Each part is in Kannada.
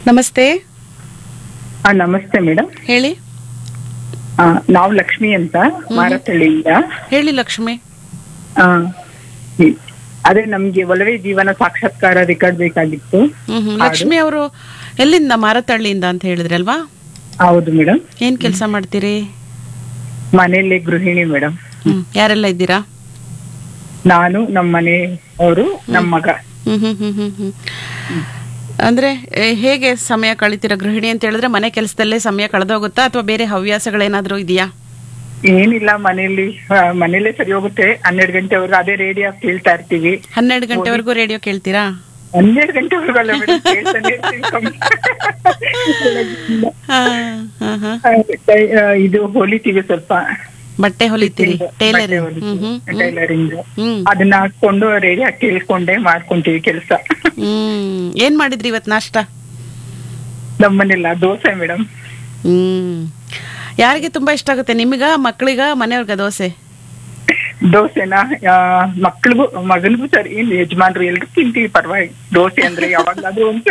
ನಮಸ್ತೆ ಆ, ನಮಸ್ತೆ ಮೇಡಮ್ ಹೇಳಿ ನಾವು ಲಕ್ಷ್ಮಿ ಅಂತ ಮಾರತಳ್ಳಿಯಿಂದ ಹೇಳಿ ಲಕ್ಷ್ಮಿ ಆ, ಈ- ಅದೇ ನಮ್ಗೆ ಒಲವೇ ಜೀವನ ಸಾಕ್ಷಾತ್ಕಾರ ರೆಕಾರ್ಡ್ ಬೇಕಾಗಿತ್ತು ಹ್ಮ್ ಹ್ಮ್. ಲಕ್ಷ್ಮಿ ಅವರು ಎಲ್ಲಿಂದ ಮಾರತಳ್ಳಿಯಿಂದ ಅಂತ ಹೇಳಿದ್ರಲ್ವಾ ಹೌದು ಮೇಡಮ್ ಏನ್ ಕೆಲಸ ಮಾಡ್ತೀರಿ ಮನೆಯಲ್ಲಿ ಗೃಹಿಣಿ ಮೇಡಮ್ ಹ್ಮ್ ಯಾರೆಲ್ಲ ಇದ್ದೀರಾ ನಾನು ನಮ್ಮ ಮನೆಯವರು ನಮ್ಮ ಮಗ ಹ್ಮ್ ಹ್ಮ್ ಹ್ಮ್ ಹ್ಮ್ ಹ್ಮ್ ಅಂದ್ರೆ ಏ, ಹೇಗೆ ಸಮಯ ಕಳಿತೀರಾ ಗೃಹಿಣಿ ಅಂತ ಹೇಳಿದ್ರೆ ಮನೆ ಕೆಲಸದಲ್ಲೇ ಸಮಯ ಕಳೆದೋಗುತ್ತಾ ಅಥವಾ ಬೇರೆ ಹವ್ಯಾಸಗಳೇನಾದ್ರೂ ಇದೆಯಾ ಏನಿಲ್ಲ ಮನೆಯಲ್ಲಿ ಆ, ಮನೇಲೆ ಸರಿ ಹೋಗುತ್ತೆ ಹನ್ನೆರಡು ಗಂಟೆವರೆಗೂ ಅದೇ ರೇಡಿಯೋ ಕೇಳ್ತಾ ಇರ್ತೀವಿ ಹನ್ನೆರಡು ಗಂಟೆವರೆಗೂ ರೇಡಿಯೋ ಕೇಳ್ತೀರಾ ಹನ್ನೆರಡು ಗಂಟೆವರೆಗೂ ಅಲ್ಲ ಮೇಡಮ್ ಕೇಳ್ತಾನೆ ಇರ್ತೀವಿ ಕಮ್ಮಿ. ಹಾ, ಹಾ, ಹಾ. ಆ, ಆ, ಇದು ಹೊಲಿತೀವಿ ಸ್ವಲ್ಪ ಬಟ್ಟೆ ಹೊಲಿತೀರಿ ಟೈಲರ್ ಹ್ಮ್ ಹ್ಮ್ ಟೈಲರಿಂಗ್ ಹ್ಮ್ ಅದನ್ನ ಹಾಕೊಂಡು ರೇಡಿಯೋ ಕೇಳ್ಕೊಂಡೇ ಮಾಡ್ಕೊಂತೀವಿ ಕೆಲಸ ಹ್ಮ್ ಏನ್ ಮಾಡಿದ್ರಿ ಇವತ್ ನಾಷ್ಟ ನಮ್ಮನೆಲ್ಲ ದೋಸೆ ಮೇಡಮ್ ಹ್ಮ್ ಯಾರಿಗೆ ತುಂಬಾ ಇಷ್ಟ ಆಗುತ್ತೆ ನಿಮಗ ಮಕ್ಕಳಿಗ ಮನೆಯವ್ರಿಗ ದೋಸೆ ದೋಸೆನ ಆ, ಮಕ್ಳಿಗೂ ಮಗನಿಗೂ ಸರಿ ಇನ್ ಯಜಮಾನ್ರು ಎಲ್ರು ತಿಂತೀವಿ ಪರವಾಗಿ ದೋಸೆ ಅಂದ್ರೆ ಯಾವಾಗ್ಲಾದ್ರೂ ಒಂದು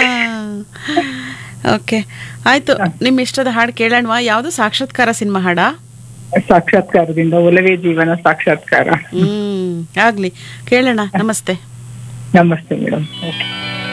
ಓಕೆ ಆಯ್ತು ನಿಮ್ ಇಷ್ಟದ ಹಾಡು ಕೇಳೋಣವಾ ಯಾವ್ದು ಸಾಕ್ಷಾತ್ಕಾರ ಸಿನಿಮಾ ಹಾಡಾ ಸಾಕ್ಷಾತ್ಕಾರದಿಂದ ಒಲವೇ ಜೀವನ ಸಾಕ್ಷಾತ್ಕಾರ ಹ್ಮ್ ಆಗ್ಲಿ ಕೇಳೋಣ ನಮಸ್ತೆ ನಮಸ್ತೆ ಮೇಡಮ್ ಓಕೆ